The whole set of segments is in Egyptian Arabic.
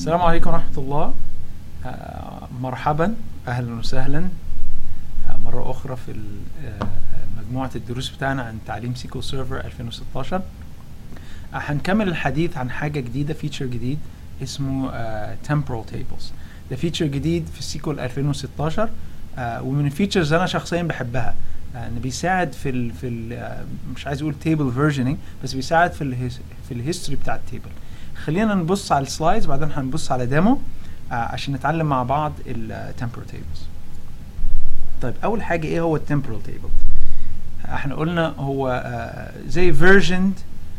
السلام عليكم ورحمة الله آه، مرحبا أهلا وسهلا آه، مرة أخرى في ال- آه، مجموعة الدروس بتاعنا عن تعليم سيكول سيرفر 2016 آه، هنكمل الحديث عن حاجة جديدة فيتشر جديد اسمه آه، temporal tables ده فيتشر جديد في السيكول 2016 آه، ومن الفيتشرز أنا شخصيا بحبها آه، انه بيساعد في ال في ال آه، مش عايز اقول تيبل فيرجننج بس بيساعد في ال في الهيستوري بتاع التيبل خلينا نبص على السلايدز بعدين هنبص على ديمو آه، عشان نتعلم مع بعض التمبرال تيبلز طيب اول حاجه ايه هو التمبرال تيبل احنا قلنا هو آه، زي فيرجند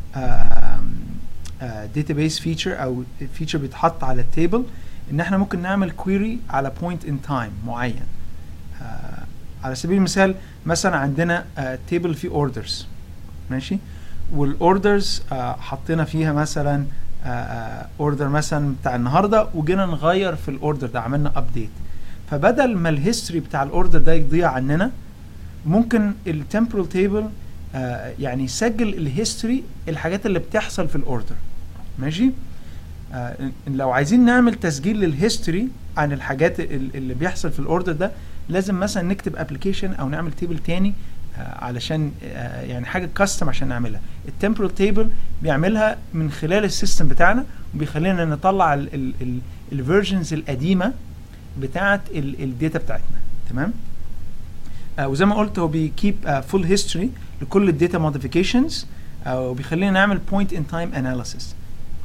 database فيتشر او فيتشر بيتحط على التيبل ان احنا ممكن نعمل كويري على بوينت ان تايم معين آه، على سبيل المثال مثلا عندنا تيبل فيه اوردرز ماشي والاوردرز حطينا فيها مثلا اوردر مثلا بتاع النهارده وجينا نغير في الاوردر ده عملنا ابديت فبدل ما الهيستوري بتاع الاوردر ده يضيع عننا ممكن التمبرال تيبل يعني يسجل الهيستوري الحاجات اللي بتحصل في الاوردر ماشي آه، لو عايزين نعمل تسجيل للهيستوري عن الحاجات ال- اللي بيحصل في الاوردر ده لازم مثلا نكتب ابلكيشن او نعمل تيبل تاني آه، علشان آه، يعني حاجه كاستم عشان نعملها التمبرال تيبل بيعملها من خلال السيستم بتاعنا وبيخلينا نطلع الفيرجنز القديمه بتاعه الداتا بتاعتنا تمام آه وزي ما قلت هو بيكيب فول هيستوري لكل الداتا موديفيكيشنز وبيخلينا نعمل بوينت ان تايم اناليسيس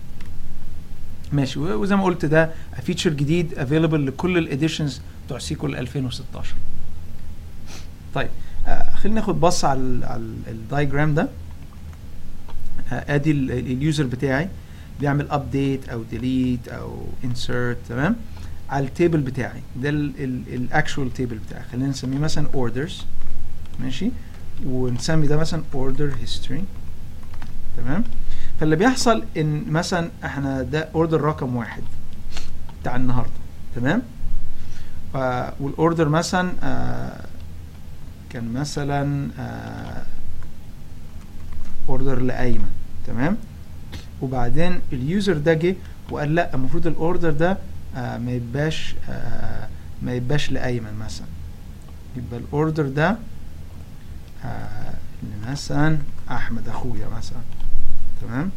ماشي و- وزي ما قلت ده فيتشر جديد افيلبل لكل الاديشنز بتوع سيكول 2016 طيب آه خلينا ناخد بص على ال على الدايجرام ده آه ادي ال- ال- اليوزر بتاعي بيعمل ابديت او ديليت او انسرت تمام على التيبل بتاعي ده الاكشوال تيبل بتاعي خلينا نسميه مثلا اوردرز ماشي ونسمي ده مثلا اوردر هيستوري تمام فاللي بيحصل ان مثلا احنا ده اوردر رقم واحد بتاع النهارده تمام آه والاوردر مثلا آه كان مثلا آه اوردر لايمن تمام وبعدين اليوزر ده جه وقال لا المفروض الاوردر ده آه ما يبقاش آه ما يبقاش لايمن مثلا يبقى الاوردر ده آه مثلا احمد اخويا مثلا تمام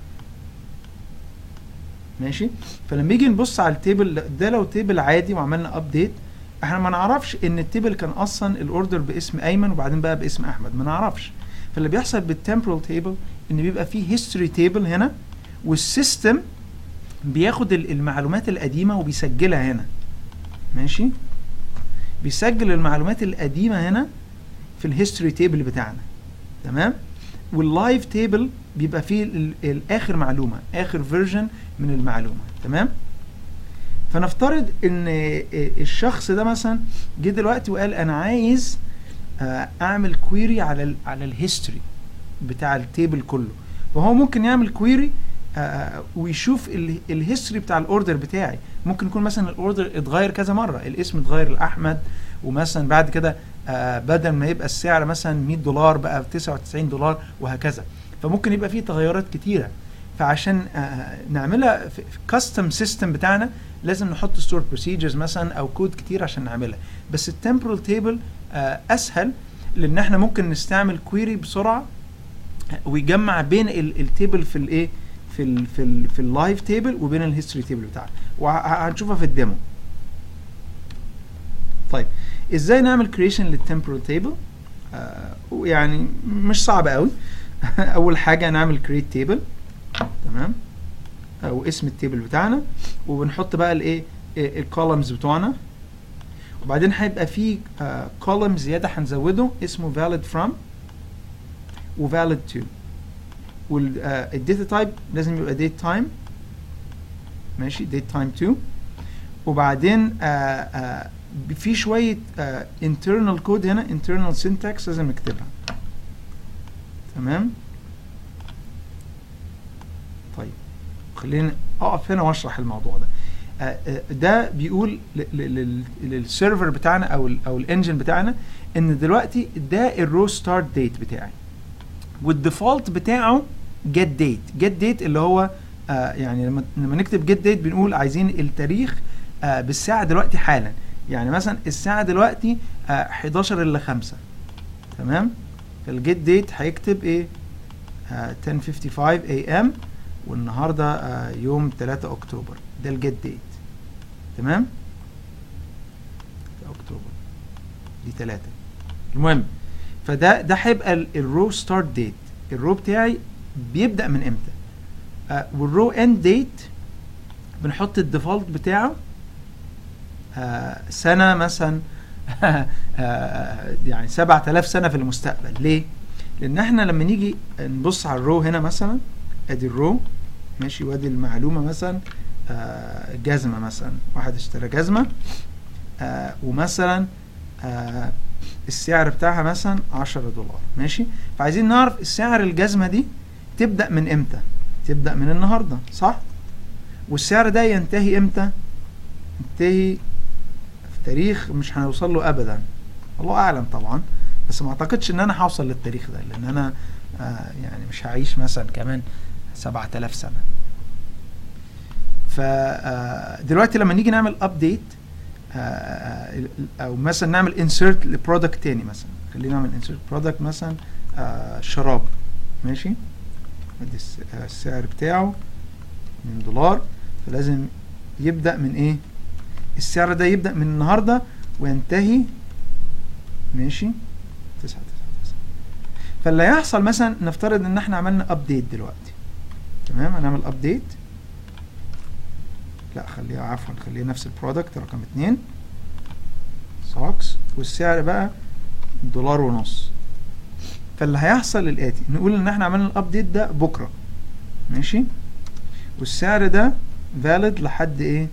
ماشي فلما يجي نبص على التيبل ده لو تيبل عادي وعملنا ابديت احنا ما نعرفش ان التيبل كان اصلا الاوردر باسم ايمن وبعدين بقى باسم احمد ما نعرفش فاللي بيحصل بالتمبرال تيبل ان بيبقى فيه هيستوري تيبل هنا والسيستم بياخد ال- المعلومات القديمه وبيسجلها هنا ماشي بيسجل المعلومات القديمه هنا في الهيستوري تيبل بتاعنا تمام واللايف تيبل بيبقى فيه ال- ال- اخر معلومه اخر فيرجن من المعلومه تمام فنفترض ان الشخص ده مثلا جه دلوقتي وقال انا عايز آه، اعمل كويري على ال على الهيستوري بتاع التيبل كله فهو ممكن يعمل كويري ويشوف الهيستوري بتاع الاوردر بتاعي ممكن يكون مثلا الاوردر اتغير كذا مره الاسم اتغير لاحمد ومثلا بعد كده آه، بدل ما يبقى السعر مثلا 100 دولار بقى 99 دولار وهكذا فممكن يبقى فيه تغيرات كتيره فعشان آه، نعملها في كاستم سيستم بتاعنا لازم نحط ستور بروسيجرز مثلا او كود كتير عشان نعملها بس التمبرال تيبل اسهل لان احنا ممكن نستعمل كويري بسرعه ويجمع بين التيبل في الايه في ال في ال في اللايف تيبل وبين الهيستوري تيبل بتاعنا وهنشوفها في الديمو طيب ازاي نعمل كريشن للتمبرال تيبل يعني مش صعب قوي اول حاجه نعمل كريت تيبل تمام او اسم التيبل بتاعنا وبنحط بقى الايه الكولمز بتوعنا وبعدين هيبقى في كولم زياده هنزوده اسمه valid from و valid to والداتا تايب لازم يبقى date time ماشي date time 2 وبعدين آه آه في شويه آه internal code هنا internal syntax لازم نكتبها تمام طيب خلينا اقف هنا واشرح الموضوع ده آه، آه، ده بيقول ل- ل- لل- للسيرفر بتاعنا او ال او الانجن بتاعنا ان دلوقتي ده الرو ستارت ديت بتاعي والديفولت بتاعه جيت ديت جيت ديت اللي هو آه يعني لما لما نكتب جيت ديت بنقول عايزين التاريخ آه بالساعه دلوقتي حالا يعني مثلا الساعه دلوقتي آه 11 الا 5 تمام فالجيت ديت هيكتب ايه آه 10:55 اي ام والنهارده آه يوم 3 اكتوبر ده الجيت ديت تمام اكتوبر دي 3 المهم فده ده هيبقى الرو ستارت ديت الرو بتاعي بيبدا من امتى آه والرو اند ديت بنحط الديفولت بتاعه آه سنه مثلا آه يعني 7000 سنه في المستقبل ليه لان احنا لما نيجي نبص على الرو هنا مثلا ادي الرو ماشي وادي المعلومه مثلا آه جزمه مثلا واحد اشترى جزمه آه ومثلا آه السعر بتاعها مثلا 10 دولار ماشي فعايزين نعرف السعر الجزمه دي تبدا من امتى تبدا من النهارده صح والسعر ده ينتهي امتى ينتهي في تاريخ مش هنوصل له ابدا الله اعلم طبعا بس ما اعتقدش ان انا هوصل للتاريخ ده لان انا آه يعني مش هعيش مثلا كمان 7000 سنه فدلوقتي لما نيجي نعمل ابديت او مثلا نعمل انسيرت لبرودكت تاني مثلا خلينا نعمل انسيرت برودكت مثلا آه شراب ماشي ادي السعر بتاعه 2 دولار فلازم يبدا من ايه السعر ده يبدا من النهارده وينتهي ماشي 9 9 9 فاللي هيحصل مثلا نفترض ان احنا عملنا ابديت دلوقتي تمام هنعمل ابديت لا خليها عفوا خليها نفس البرودكت رقم اتنين سوكس والسعر بقى دولار ونص فاللي هيحصل الاتي نقول ان احنا عملنا الابديت ده بكره ماشي والسعر ده فاليد لحد ايه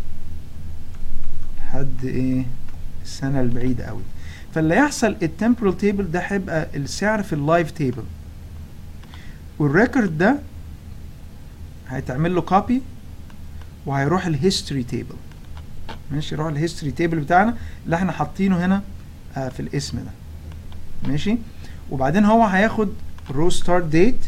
لحد ايه السنه البعيده قوي فاللي هيحصل التمبرال تيبل ده هيبقى السعر في اللايف تيبل والريكورد ده هيتعمل له كوبي وهيروح الهيستوري تيبل ماشي يروح الهيستوري تيبل بتاعنا اللي احنا حاطينه هنا آه في الاسم ده ماشي وبعدين هو هياخد رو ستارت ديت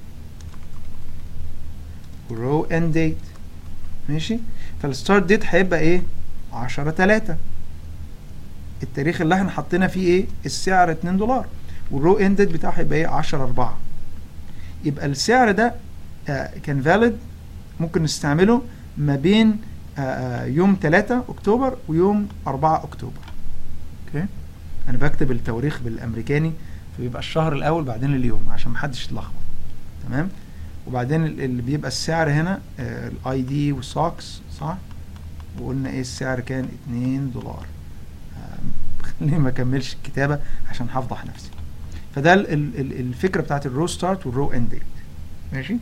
ورو اند ديت ماشي فالستارت ديت هيبقى ايه 10 3 التاريخ اللي احنا حطينا فيه ايه السعر 2 دولار والرو اند ديت بتاعه هيبقى ايه 10 4 يبقى السعر ده آه كان فاليد ممكن نستعمله ما بين آه يوم 3 اكتوبر ويوم 4 اكتوبر اوكي انا بكتب التواريخ بالامريكاني فبيبقى الشهر الاول بعدين اليوم عشان محدش يتلخبط تمام وبعدين اللي بيبقى السعر هنا آه الاي دي والسوكس صح وقلنا ايه السعر كان 2 دولار آه خليني ما اكملش الكتابه عشان هفضح نفسي فده ال ال الفكره بتاعت الرو ستارت والرو اند ديت ماشي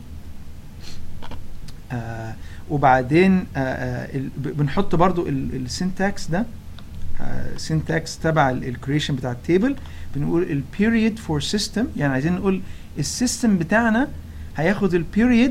آه وبعدين آه آه بنحط برضو السنتاكس ده سنتاكس تبع الكريشن بتاع التيبل بنقول البيريد فور سيستم يعني عايزين نقول السيستم بتاعنا هياخد البيريد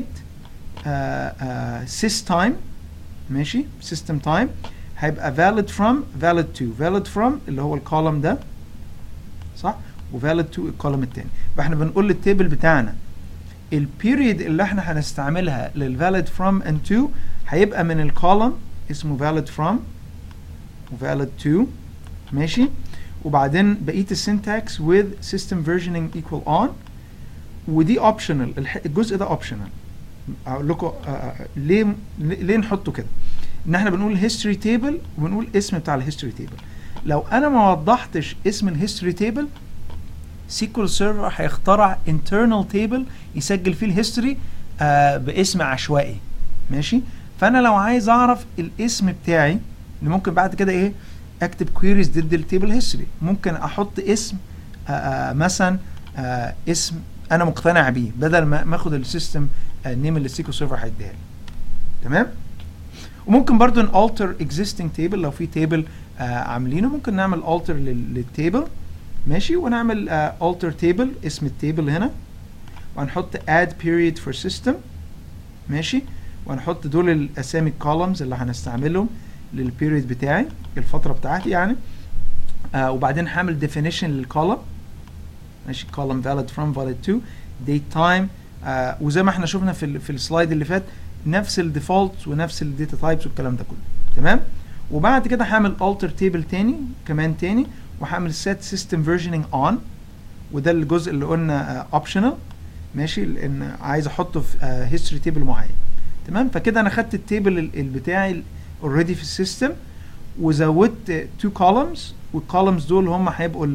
سيس تايم ماشي سيستم تايم هيبقى valid from valid to valid from اللي هو الكولوم ده صح وvalid to الكولوم التاني فاحنا بنقول للتيبل بتاعنا البيريد اللي احنا هنستعملها للvalid from and to هيبقى من الكولوم اسمه valid from وvalid to ماشي وبعدين بقيه السنتاكس with system versioning equal on ودي اوبشنال الجزء ده اوبشنال اقول لكم ليه ليه نحطه كده ان احنا بنقول هيستوري تيبل وبنقول اسم بتاع الهيستوري تيبل لو انا ما وضحتش اسم الهيستوري تيبل سيكول سيرفر هيخترع internal تيبل يسجل فيه الهيستوري آه باسم عشوائي ماشي فانا لو عايز اعرف الاسم بتاعي اللي ممكن بعد كده ايه اكتب كويريز ضد التيبل هيستوري ممكن احط اسم آآ آآ مثلا آآ اسم انا مقتنع بيه بدل ما اخد السيستم نيم اللي السيكو سيرفر هيديها لي تمام وممكن برضو نالتر اكزيستنج تيبل لو في تيبل عاملينه ممكن نعمل التر للتيبل ماشي ونعمل التر تيبل اسم التيبل هنا وهنحط add period for system ماشي وهنحط دول الاسامي الكولمز اللي هنستعملهم للبيريد بتاعي الفتره بتاعتي يعني آه وبعدين هعمل definition للكولم ماشي column valid from valid to date time آه وزي ما احنا شفنا في ال في السلايد اللي فات نفس الديفولت ونفس الداتا تايبس والكلام ده كله تمام وبعد كده هعمل alter تيبل تاني كمان تاني وهعمل set system versioning on وده الجزء اللي قلنا اوبشنال ماشي لان عايز احطه في هيستوري تيبل معين تمام فكده انا خدت التيبل ال- ال- بتاعي اوريدي في السيستم وزودت تو كولمز والكولمز دول هم هيبقوا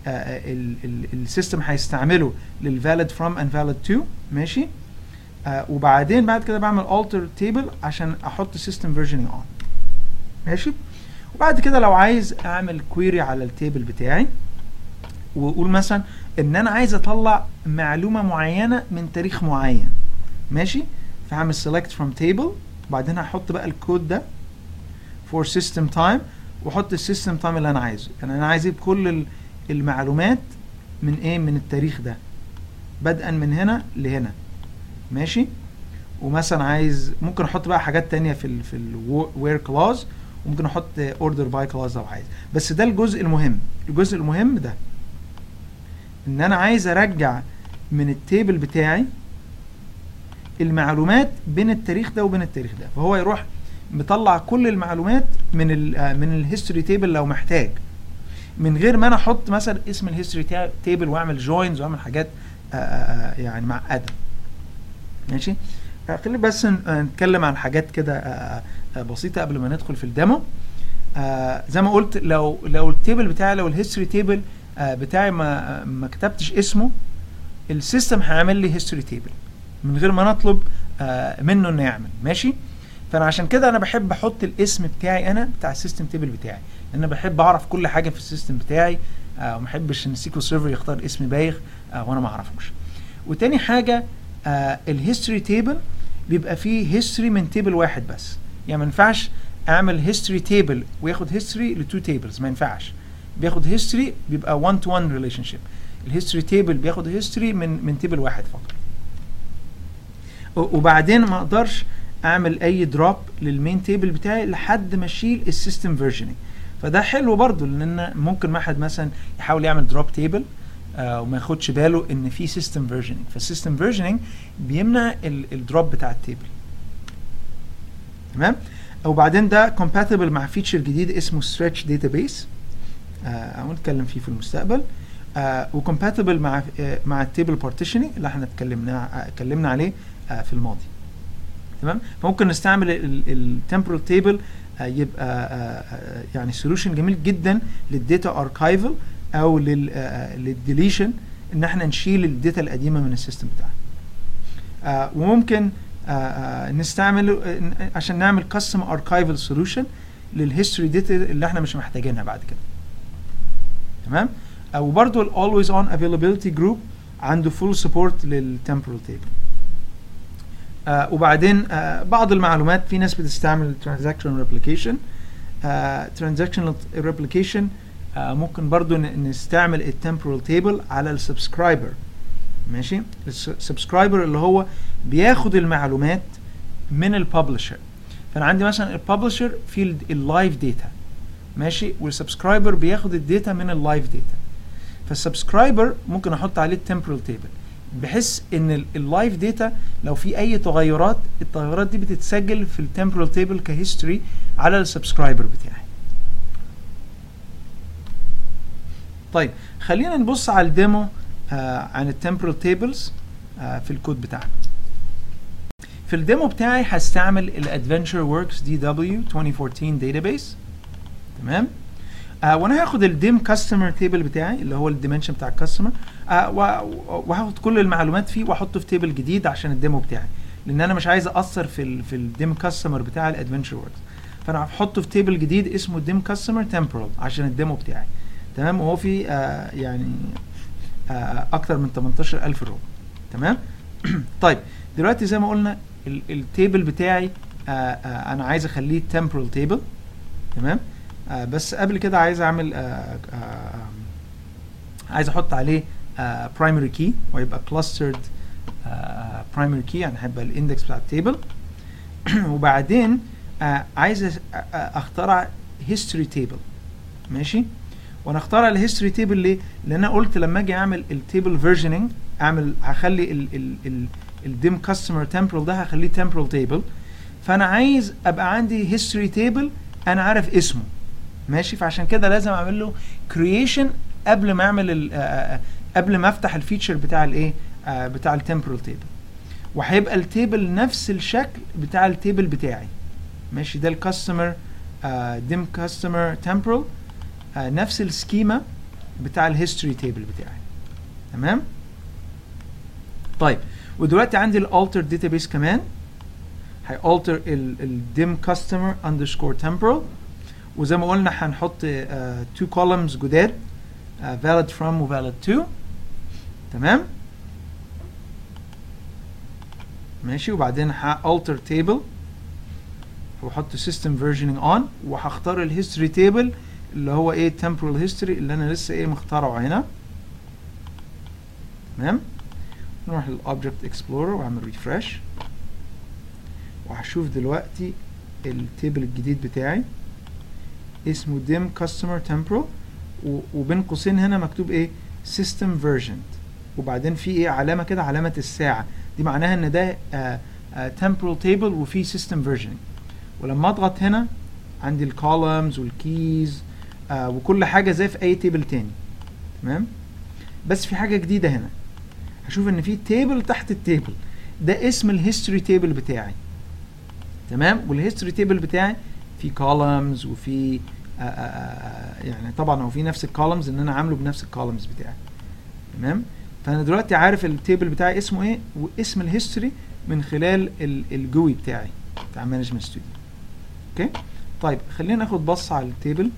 السيستم هيستعمله للفاليد فروم اند فاليد تو ماشي آه وبعدين بعد كده بعمل alter تيبل عشان احط سيستم فيرجننج اون ماشي وبعد كده لو عايز اعمل كويري على التيبل بتاعي واقول مثلا ان انا عايز اطلع معلومه معينه من تاريخ معين ماشي فهعمل select from table وبعدين هحط بقى الكود ده for system time واحط السيستم تايم اللي انا عايزه يعني انا عايز اجيب كل ال- المعلومات من ايه من التاريخ ده بدءا من هنا لهنا ماشي ومثلا عايز ممكن احط بقى حاجات تانية في ال في الوير كلاز وممكن احط اوردر باي كلاز لو عايز بس ده الجزء المهم الجزء المهم ده ان انا عايز ارجع من التيبل بتاعي المعلومات بين التاريخ ده وبين التاريخ ده فهو يروح مطلع كل المعلومات من ال آه، من الهيستوري تيبل لو محتاج من غير ما انا احط مثلا اسم الهيستوري تيبل واعمل جوينز واعمل حاجات آه، آه، آه، يعني معقده ماشي آه، خلينا بس ن- آه، نتكلم عن حاجات كده آه، آه، بسيطه قبل ما ندخل في الديمو آه، زي ما قلت لو لو التيبل بتاعي لو الهيستوري تيبل بتاعي ما ما كتبتش اسمه السيستم هيعمل لي هيستوري تيبل من غير ما نطلب آه، منه انه يعمل ماشي فانا عشان كده انا بحب احط الاسم بتاعي انا بتاع السيستم تيبل بتاعي لان انا بحب اعرف كل حاجه في السيستم بتاعي آه وما بحبش ان السيكول سيرفر يختار اسم بايخ آه وانا ما اعرفوش وتاني حاجه آه الهيستوري تيبل بيبقى فيه هيستوري من تيبل واحد بس يعني ما ينفعش اعمل هيستوري تيبل وياخد هيستوري لتو تيبلز ما ينفعش بياخد هيستوري بيبقى 1 تو 1 ريليشن شيب الهيستوري تيبل بياخد هيستوري من من تيبل واحد فقط و- وبعدين ما اقدرش اعمل اي دروب للمين تيبل بتاعي لحد ما اشيل السيستم فيرجننج فده حلو برضو لان ممكن واحد مثلا يحاول يعمل دروب تيبل آه وما ياخدش باله ان في سيستم فيرجننج فالسيستم فيرجننج بيمنع الدروب بتاع التيبل تمام وبعدين ده compatible مع فيتشر جديد اسمه stretch database آه هنتكلم فيه في المستقبل آه وكومباتبل مع آه مع التيبل بارتيشننج اللي احنا اتكلمنا آه اتكلمنا عليه آه في الماضي تمام فممكن نستعمل التمبرال تيبل يبقى آه آه يعني سولوشن جميل جدا للداتا اركايفل او للديليشن ان احنا نشيل الداتا القديمه من السيستم بتاعنا آه وممكن آه آه نستعمله آه عشان نعمل كاستم اركايفل سولوشن للهيستوري داتا اللي احنا مش محتاجينها بعد كده تمام آه وبرده الاولويز اون افيلابيلتي جروب عنده فول سبورت للتمبرال تيبل آه وبعدين آه بعض المعلومات في ناس بتستعمل ترانزاكشن ريبليكيشن ترانزاكشن ريبليكيشن ممكن برضو ن- نستعمل التمبرال تيبل على السبسكرايبر ماشي السبسكرايبر اللي هو بياخد المعلومات من الببلشر فانا عندي مثلا الببلشر في اللايف داتا ماشي والسبسكرايبر بياخد الداتا من اللايف داتا فالسبسكرايبر ممكن احط عليه التمبرال تيبل بحيث ان اللايف داتا لو في اي تغيرات التغيرات دي بتتسجل في التمبرال تيبل كهيستوري على السبسكرايبر بتاعي طيب خلينا نبص على الديمو آه عن التمبرال تيبلز آه في الكود بتاعنا في الديمو بتاعي هستعمل الادفنتشر وركس دي دبليو 2014 داتابيس تمام آه وانا هاخد الديم كاستمر تيبل بتاعي اللي هو الديمنشن بتاع الكاستمر آه وهاخد كل المعلومات فيه واحطه في تيبل جديد عشان الديمو بتاعي لان انا مش عايز اثر في ال في الديم كاستمر بتاع الادفنتشر وركس فانا هحطه في تيبل جديد اسمه ديم كاستمر تمبرال عشان الديمو بتاعي تمام وهو في آه يعني آه اكتر من 18000 رو تمام طيب دلوقتي زي ما قلنا التيبل بتاعي آه آه انا عايز اخليه temporal تيبل تمام آه بس قبل كده عايز اعمل آه آه عايز احط عليه آه primary key ويبقى clustered آه primary key يعني هيبقى الاندكس بتاع التيبل وبعدين آه عايز اخترع history table ماشي وانا اختار الهيستوري تيبل ليه؟ لان انا قلت لما اجي اعمل التيبل فيرجننج اعمل هخلي ال ال ال الديم كاستمر تمبرال ده هخليه تمبرال تيبل فانا عايز ابقى عندي هيستوري تيبل انا عارف اسمه ماشي فعشان كده لازم اعمل له كرييشن قبل ما اعمل ال- آه، آه، قبل ما افتح الفيتشر بتاع الايه آه، بتاع التمبرال تيبل وهيبقى التيبل نفس الشكل بتاع التيبل بتاعي ماشي ده الكاستمر ديم كاستمر تمبرال نفس السكيما بتاع الهيستوري تيبل بتاعي تمام طيب ودلوقتي عندي الالتر داتابيس كمان هيالتر الديم كاستمر اندرسكور تمبرال وزي ما قلنا هنحط تو كولمز جداد آه، valid from و valid to تمام ماشي وبعدين هالتر تيبل واحط system versioning on وهختار الهيستوري تيبل اللي هو ايه temporal history اللي انا لسه ايه مخترعه هنا تمام نروح للاوبجكت اكسبلورر واعمل ريفرش وهشوف دلوقتي التيبل الجديد بتاعي اسمه dim customer temporal و- وبين قوسين هنا مكتوب ايه system versioned وبعدين في ايه علامه كده علامه الساعه دي معناها ان ده آه آه temporal table وفي system versioning ولما اضغط هنا عندي الكولمز والكيز آه وكل حاجه زي في اي تيبل تاني تمام بس في حاجه جديده هنا هشوف ان في تيبل تحت التيبل ده اسم الهيستوري تيبل بتاعي تمام والهيستوري تيبل بتاعي في كولمز وفي آه، آه، آه، يعني طبعا هو في نفس الكولمز ان انا عامله بنفس الكولمز بتاعي تمام فانا دلوقتي عارف التيبل بتاعي اسمه ايه واسم الهيستوري من خلال ال- الجوي بتاعي بتاع مانجمنت ستوديو اوكي طيب خلينا ناخد بص على التيبل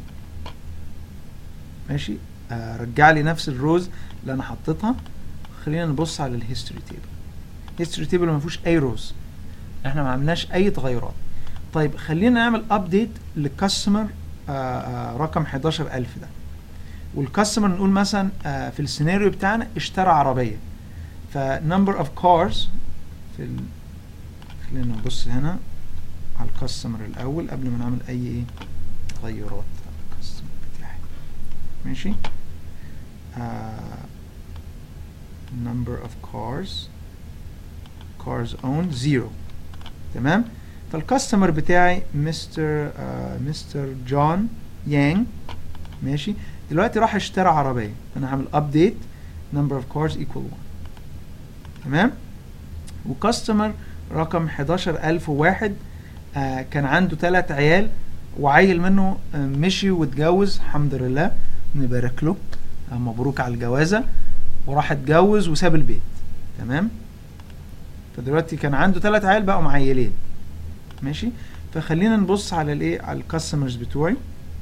ماشي آه رجع لي نفس الروز اللي انا حطيتها خلينا نبص على الهيستوري تيبل الهيستوري تيبل ما فيهوش اي روز احنا ما عملناش اي تغيرات طيب خلينا نعمل ابديت للكاستمر رقم 11000 ده والكاستمر نقول مثلا آه في السيناريو بتاعنا اشترى عربيه فنمبر اوف كارز في ال... خلينا نبص هنا على الكاستمر الاول قبل ما نعمل اي ايه تغيرات على الكاستمر بتاعي ماشي آه number of cars cars owned zero تمام فالكاستمر بتاعي مستر آه مستر جون يانج ماشي دلوقتي راح اشترى عربيه انا هعمل ابديت number of cars equal 1 تمام وكاستمر رقم 11001 آه كان عنده ثلاث عيال وعيل منه آه مشي واتجوز الحمد لله نبارك له آه مبروك على الجوازه وراح اتجوز وساب البيت تمام فدلوقتي كان عنده ثلاث عيال بقوا معيلين ماشي فخلينا نبص على الايه على الكاستمرز بتوعي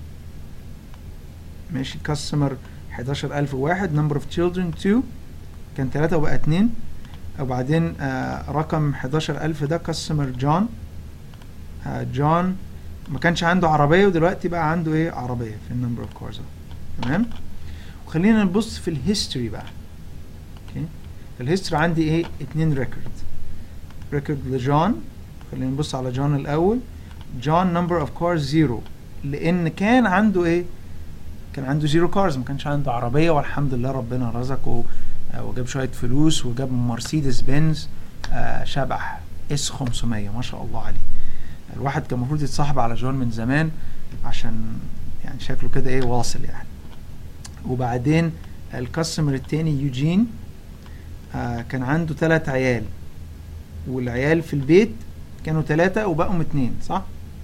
ماشي كاستمر 11001 نمبر اوف تشيلدرن 2 كان 3 وبقى 2 وبعدين آه رقم 11000 ده كاستمر جون آه جون ما كانش عنده عربيه ودلوقتي بقى عنده ايه عربيه في النمبر اوف كارز تمام وخلينا نبص في الهيستوري بقى اوكي الهيستوري عندي ايه اتنين ريكورد ريكورد لجون خلينا نبص على جون الاول جون نمبر اوف كارز زيرو لان كان عنده ايه كان عنده زيرو كارز ما كانش عنده عربيه والحمد لله ربنا رزقه آه وجاب شويه فلوس وجاب مرسيدس بنز آه شبح اس 500 ما شاء الله عليه الواحد كان المفروض يتصاحب على جون من زمان عشان يعني شكله كده ايه واصل يعني وبعدين الكاستمر التاني يوجين آه كان عنده ثلاث عيال والعيال في البيت كانوا ثلاثة وبقوا اتنين صح؟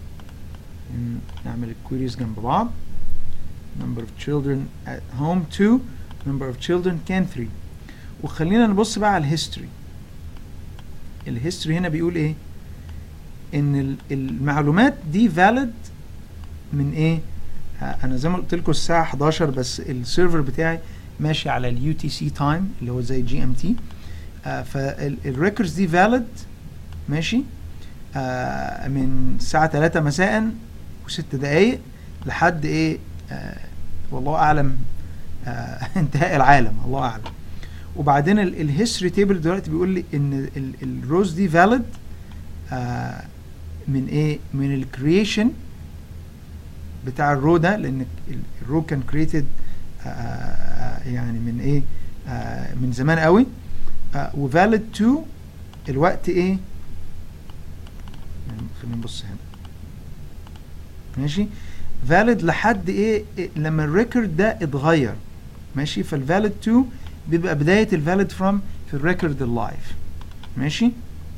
نعمل الكويريز جنب بعض number of children at home 2 number of children كان 3 وخلينا نبص بقى على الهيستوري الهيستوري هنا بيقول ايه ان المعلومات دي valid من ايه آه انا زي ما قلت لكم الساعه 11 بس السيرفر بتاعي ماشي على اليو تي سي تايم اللي هو زي جي ام تي فالريكوردز دي فاليد ماشي آه من الساعه 3 مساء و6 دقائق لحد ايه آه والله اعلم آه انتهاء العالم الله اعلم وبعدين الهيستوري تيبل دلوقتي بيقول لي ان الروز دي فاليد آه من ايه من الكرييشن بتاع الرو ده لان الرو كان كريتد يعني من ايه آه من زمان قوي آه وفالid to الوقت ايه يعني خلينا نبص هنا ماشي valid لحد ايه إيه، لما الريكورد ده اتغير ماشي فالفالid to بيبقى بداية الفالid from في الريكورد اللايف ماشي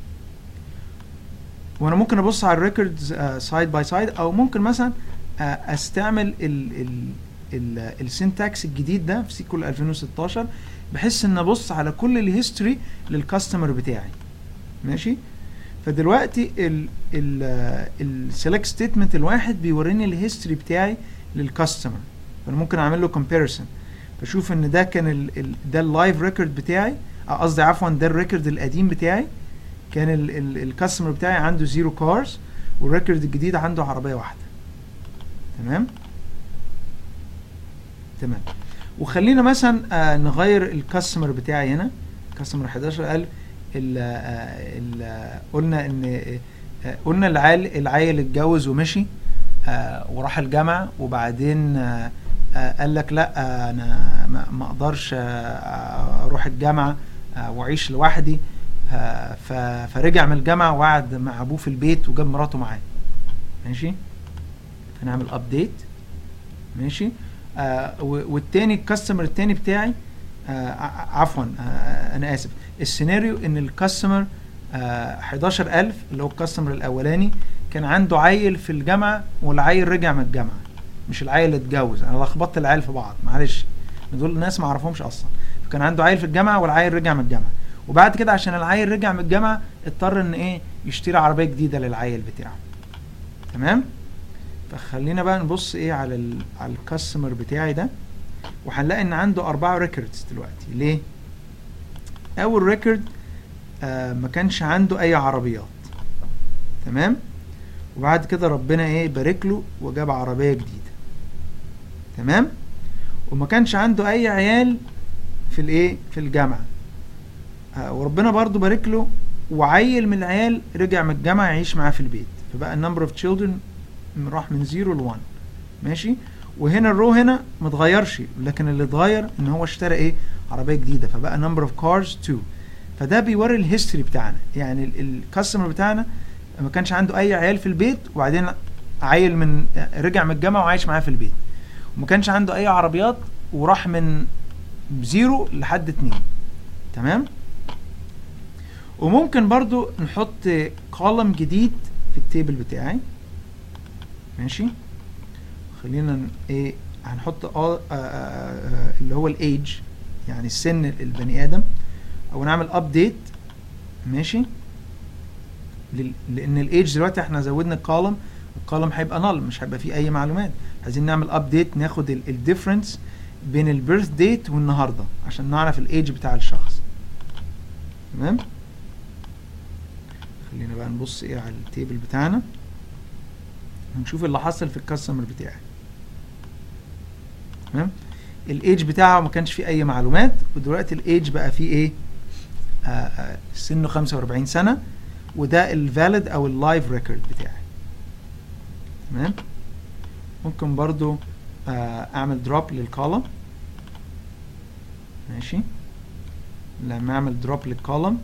وانا ممكن ابص على الريكوردز سايد باي سايد او ممكن مثلا آه، استعمل ال ال ال السنتكس الجديد ده في سيكول 2016 بحيث ان ابص على كل الهيستوري للكاستمر بتاعي ماشي فدلوقتي ال ال السيلكت ستيتمنت الواحد بيوريني الهيستوري بتاعي للكاستمر فانا ممكن اعمل له كومبيرسون بشوف ان ده كان ال ال ده اللايف ريكورد بتاعي آه، قصدي عفوا ده الريكورد القديم بتاعي كان الكاستمر بتاعي عنده زيرو كارز والريكورد الجديد عنده عربيه واحده تمام تمام وخلينا مثلا آه نغير الكاستمر بتاعي هنا كاستمر 11 قال ال ال قلنا ان آه، قلنا العيل العيل اتجوز ومشي آه وراح الجامعه وبعدين آه آه قال لك لا آه انا ما ما اقدرش آه اروح الجامعه آه واعيش لوحدي آه ف- فرجع من الجامعه وقعد مع ابوه في البيت وجاب مراته معاه ماشي هنعمل ابديت ماشي آه و- والتاني الكاستمر التاني بتاعي آه ع- عفوا آه انا اسف السيناريو ان الكاستمر آه 11000 اللي هو الكاستمر الاولاني كان عنده عيل في الجامعه والعيل رجع من الجامعه مش العيل اللي اتجوز انا لخبطت العيال في بعض معلش دول ناس ما اعرفهمش اصلا فكان عنده عيل في الجامعه والعيل رجع من الجامعه وبعد كده عشان العيل رجع من الجامعه اضطر ان ايه يشتري عربيه جديده للعيل بتاعه تمام فخلينا بقى نبص ايه على ال على الكاستمر بتاعي ده وهنلاقي ان عنده اربعه ريكوردز دلوقتي ليه اول ريكورد آه ما كانش عنده اي عربيات تمام وبعد كده ربنا ايه بارك له وجاب عربيه جديده تمام وما كانش عنده اي عيال في الايه في الجامعه آه وربنا برضو بارك له وعيل من العيال رجع من الجامعه يعيش معاه في البيت فبقى النمبر اوف تشيلدرن راح من 0 ل 1 ماشي وهنا الرو هنا ما اتغيرش لكن اللي اتغير ان هو اشترى ايه عربيه جديده فبقى نمبر اوف كارز 2 فده بيوري الهيستوري بتاعنا يعني الكاستمر بتاعنا ما كانش عنده اي عيال في البيت وبعدين عيل من رجع من الجامعه وعايش معاه في البيت وما كانش عنده اي عربيات وراح من زيرو لحد اتنين تمام وممكن برضو نحط كولم جديد في التيبل بتاعي ماشي خلينا ن- ايه هنحط all- آه، آه، آه، اللي هو الايج يعني سن البني ادم او نعمل ابديت ماشي لل- لان الايج دلوقتي احنا زودنا الكولم الكولم هيبقى نل مش هيبقى فيه اي معلومات عايزين نعمل ابديت ناخد الديفرنس بين البيرث ديت والنهارده عشان نعرف الايج بتاع الشخص تمام خلينا بقى نبص ايه على التيبل بتاعنا ونشوف اللي حصل في الكاستمر بتاعي تمام الايج بتاعه ما كانش فيه اي معلومات ودلوقتي الايج بقى فيه ايه آه آه سنه 45 سنه وده الفاليد او اللايف ريكورد بتاعي تمام ممكن برضو آه اعمل دروب للكولم ماشي لما اعمل دروب للكولم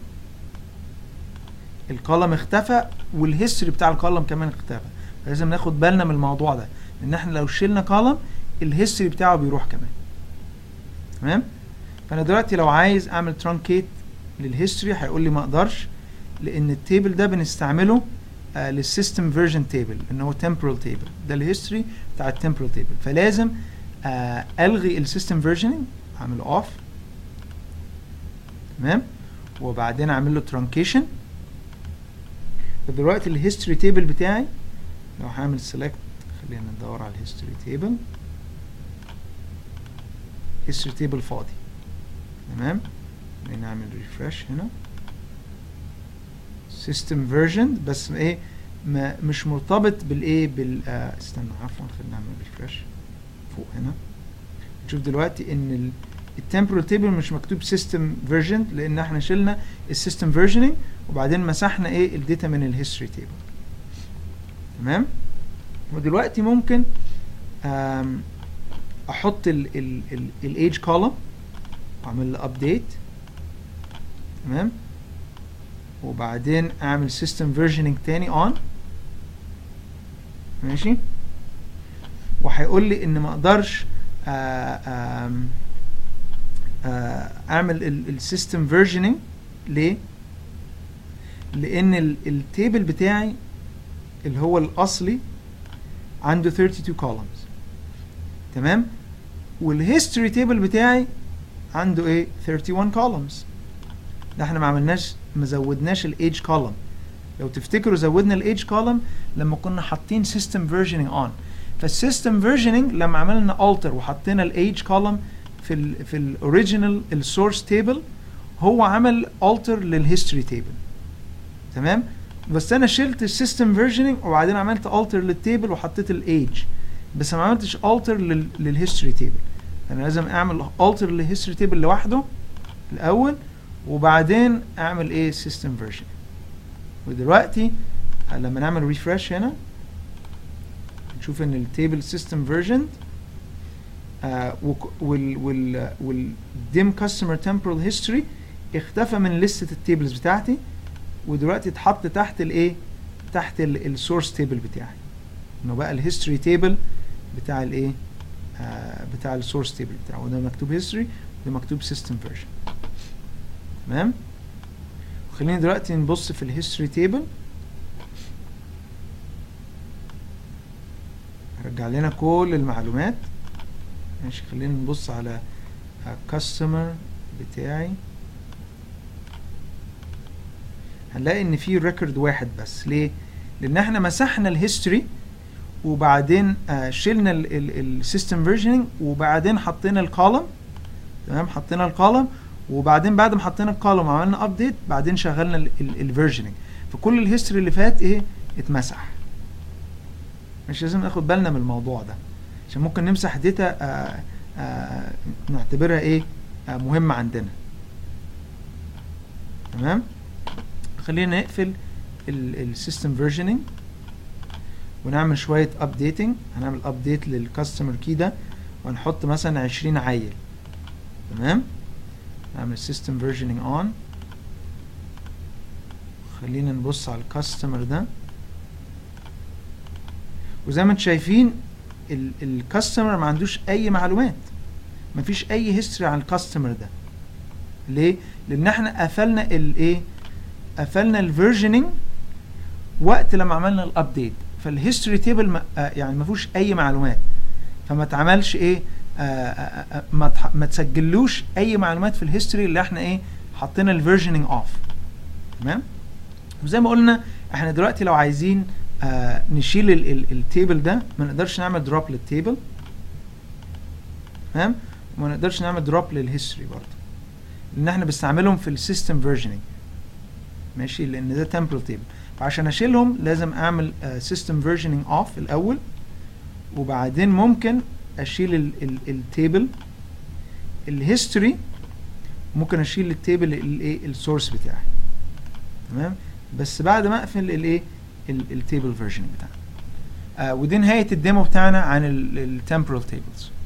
الكولم اختفى والهيستوري بتاع الكولم كمان اختفى لازم ناخد بالنا من الموضوع ده ان احنا لو شلنا كولم الهيستوري بتاعه بيروح كمان تمام فانا دلوقتي لو عايز اعمل ترانكيت للهيستوري هيقول لي ما اقدرش لان التيبل ده بنستعمله آه للسيستم فيرجن تيبل ان هو temporal تيبل ده الهيستوري بتاع التمبرال تيبل فلازم آه الغي السيستم فيرجننج اعمله اوف تمام وبعدين اعمل له ترانكيشن فدلوقتي الهيستوري تيبل بتاعي لو هعمل سيلكت خلينا ندور على الهيستوري تيبل هيستوري تيبل فاضي تمام نعمل ريفرش هنا سيستم فيرجن بس ايه ما مش مرتبط بالايه بال آه استنى عفوا خلينا نعمل ريفرش فوق هنا نشوف دلوقتي ان التمبرال تيبل مش مكتوب سيستم فيرجن لان احنا شلنا السيستم فيرجننج وبعدين مسحنا ايه الداتا من الهيستوري تيبل تمام ودلوقتي ممكن آم، احط الايج كولوم واعمل له ابديت تمام وبعدين اعمل سيستم فيرجننج تاني اون ماشي وهيقول لي ان ما اقدرش آه، آم، آه، اعمل السيستم فيرجننج ليه لان التيبل بتاعي اللي هو الاصلي عنده 32 columns تمام والهيستوري تيبل بتاعي عنده ايه 31 columns ده احنا ما عملناش ما زودناش الايدج كولوم لو تفتكروا زودنا الايدج كولوم لما كنا حاطين سيستم فيرجننج اون فالسيستم فيرجننج لما عملنا التر وحطينا الايدج كولوم في ال في الاوريجينال السورس تيبل هو عمل التر للهيستوري تيبل تمام بس انا شلت السيستم فيرجننج وبعدين عملت التر للتيبل وحطيت الايدج بس ما عملتش التر للهيستوري تيبل انا لازم اعمل التر للهيستوري تيبل لوحده الاول وبعدين اعمل ايه سيستم فيرجن ودلوقتي لما نعمل ريفرش هنا نشوف ان التيبل سيستم فيرجن وال وال والديم كاستمر تمبرال هيستوري اختفى من لستة التيبلز بتاعتي ودلوقتي اتحط تحت الايه تحت السورس تيبل بتاعي انه بقى الهيستوري تيبل بتاع الايه آه بتاع السورس تيبل بتاعه وده مكتوب هيستوري وده مكتوب سيستم فيرجن تمام خلينا دلوقتي نبص في الهيستوري تيبل رجع لنا كل المعلومات ماشي خلينا نبص على كاستمر بتاعي هنلاقي ان في ريكورد واحد بس ليه لان احنا مسحنا الهيستوري وبعدين آه شلنا السيستم فيرجننج وبعدين حطينا الكولوم تمام حطينا الكولوم وبعدين بعد ما حطينا الكولوم وعملنا ابديت بعدين شغلنا الفيرجننج فكل الهيستوري اللي فات ايه اتمسح مش لازم ناخد بالنا من الموضوع ده عشان ممكن نمسح داتا آآ آآ نعتبرها ايه مهمة عندنا تمام خلينا نقفل السيستم فيرجننج ونعمل شوية ابديتنج هنعمل ابديت للكاستمر كي ده وهنحط مثلا 20 عيل تمام نعمل system versioning on خلينا نبص على الكاستمر ده وزي ما انتم شايفين الكاستمر ما عندوش اي معلومات ما فيش اي هيستوري عن الكاستمر ده ليه لان احنا قفلنا الايه قفلنا الفيرجننج وقت لما عملنا الابديت فالهيستوري تيبل ما آه يعني ما فيهوش اي معلومات فما اتعملش ايه آآ آآ ما ما تسجلوش اي معلومات في الهيستوري اللي احنا ايه حطينا الفيرجننج اوف تمام وزي ما قلنا احنا دلوقتي لو عايزين آه نشيل التيبل ده ما نقدرش نعمل دروب للتيبل تمام وما نقدرش نعمل دروب للهيستوري برضه لان احنا بنستعملهم في السيستم فيرجننج ماشي لان ده تمبرال تيبل فعشان اشيلهم لازم اعمل سيستم فيرجننج اوف الاول وبعدين ممكن اشيل التيبل الهيستوري ممكن اشيل التيبل الايه السورس بتاعي تمام بس بعد ما اقفل الايه التيبل فيرجن بتاعنا آه ودي نهايه الديمو بتاعنا عن التمبرال تيبلز